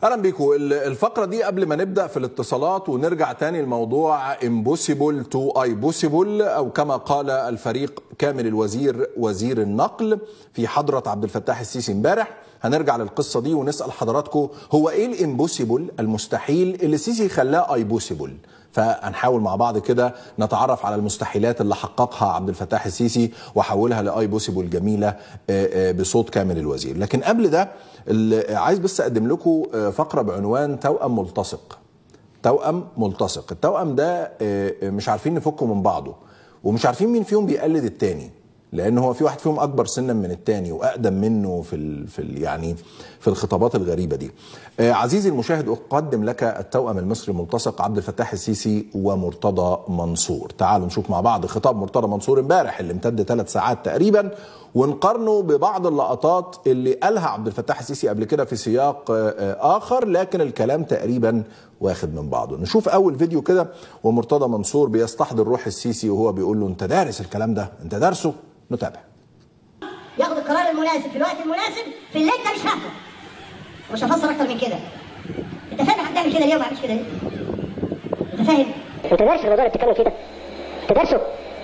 اهلا بيكم الفقره دي قبل ما نبدا في الاتصالات ونرجع تاني لموضوع امبوسيبل تو اي بوسيبل او كما قال الفريق كامل الوزير وزير النقل في حضره عبد الفتاح السيسي امبارح هنرجع للقصه دي ونسال حضراتكم هو ايه الامبوسيبل المستحيل اللي السيسي خلاه اي بوسيبل فهنحاول مع بعض كده نتعرف على المستحيلات اللي حققها عبد الفتاح السيسي وحولها لاي بوسيبل جميله بصوت كامل الوزير لكن قبل ده عايز بس اقدم لكم فقره بعنوان توأم ملتصق توأم ملتصق التوأم ده مش عارفين نفكه من بعضه ومش عارفين مين فيهم بيقلد التاني لان هو في واحد فيهم اكبر سنا من التاني واقدم منه في ال في ال يعني في الخطابات الغريبه دي. آه عزيزي المشاهد اقدم لك التوأم المصري الملتصق عبد الفتاح السيسي ومرتضى منصور. تعالوا نشوف مع بعض خطاب مرتضى منصور امبارح اللي امتد ثلاث ساعات تقريبا ونقارنه ببعض اللقطات اللي قالها عبد الفتاح السيسي قبل كده في سياق آه اخر لكن الكلام تقريبا واخد من بعضه. نشوف اول فيديو كده ومرتضى منصور بيستحضر روح السيسي وهو بيقول له انت دارس الكلام ده، انت دارسه؟ نتابع ياخد القرار المناسب في الوقت المناسب في اللي انت مش فاهمه مش هفسر اكتر من كده انت فاهم احنا بنعمل كده ليه وما بنعملش كده ليه انت فاهم انت دارس الموضوع اللي بتتكلم فيه ده انت دارسه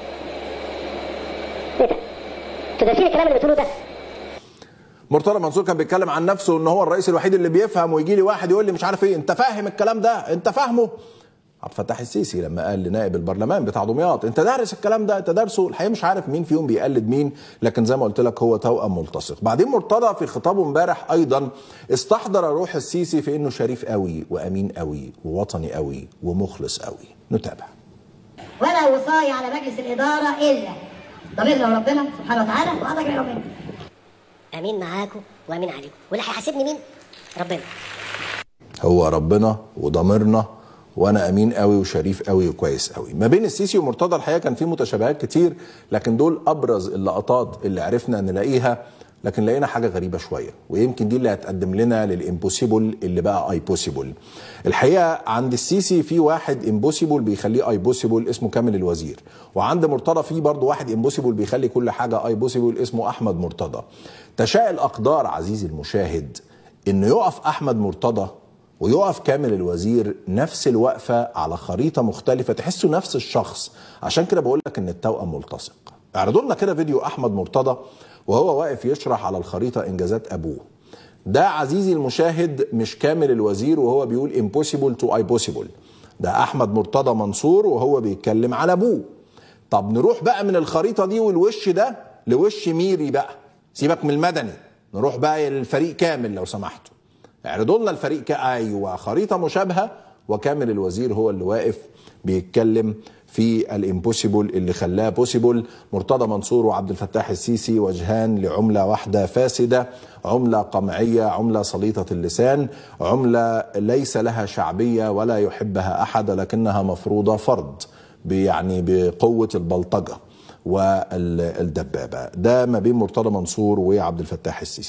ايه ده انتوا دارسين الكلام اللي بتقوله ده مرتضى منصور كان بيتكلم عن نفسه ان هو الرئيس الوحيد اللي بيفهم ويجي لي واحد يقول لي مش عارف ايه انت فاهم الكلام ده انت فاهمه عبد الفتاح السيسي لما قال لنائب البرلمان بتاع دمياط انت دارس الكلام ده انت دارسه الحقيقه مش عارف مين فيهم بيقلد مين لكن زي ما قلت لك هو توأم ملتصق بعدين مرتضى في خطابه امبارح ايضا استحضر روح السيسي في انه شريف قوي وامين قوي ووطني قوي ومخلص قوي نتابع ولا وصاية على مجلس الإدارة إلا ضميرنا وربنا سبحانه وتعالى وقضى جميع ربنا امين معاكم وامين عليكم واللي هيحاسبني مين ربنا هو ربنا وضميرنا وانا امين قوي وشريف قوي وكويس قوي ما بين السيسي ومرتضى الحقيقه كان في متشابهات كتير لكن دول ابرز اللقطات اللي عرفنا نلاقيها لكن لقينا حاجه غريبه شويه ويمكن دي اللي هتقدم لنا للامبوسيبل اللي بقى اي بوسيبل الحقيقه عند السيسي في واحد امبوسيبل بيخليه اي بوسيبل اسمه كامل الوزير وعند مرتضى في برضه واحد امبوسيبل بيخلي كل حاجه اي بوسيبل اسمه احمد مرتضى تشاء الاقدار عزيزي المشاهد انه يقف احمد مرتضى ويقف كامل الوزير نفس الوقفة على خريطة مختلفة تحسوا نفس الشخص عشان كده بقول لك ان التوأم ملتصق اعرضوا لنا كده فيديو احمد مرتضى وهو واقف يشرح على الخريطة انجازات ابوه ده عزيزي المشاهد مش كامل الوزير وهو بيقول impossible to impossible ده احمد مرتضى منصور وهو بيتكلم على ابوه طب نروح بقى من الخريطة دي والوش ده لوش ميري بقى سيبك من المدني نروح بقى للفريق كامل لو سمحتوا اعرضوا لنا الفريق ايوه خريطه مشابهه وكامل الوزير هو اللي واقف بيتكلم في الامبوسيبل اللي خلاه بوسيبل مرتضى منصور وعبد الفتاح السيسي وجهان لعمله واحده فاسده عمله قمعيه عمله سليطه اللسان عمله ليس لها شعبيه ولا يحبها احد لكنها مفروضه فرض يعني بقوه البلطجه والدبابه ده ما بين مرتضى منصور وعبد الفتاح السيسي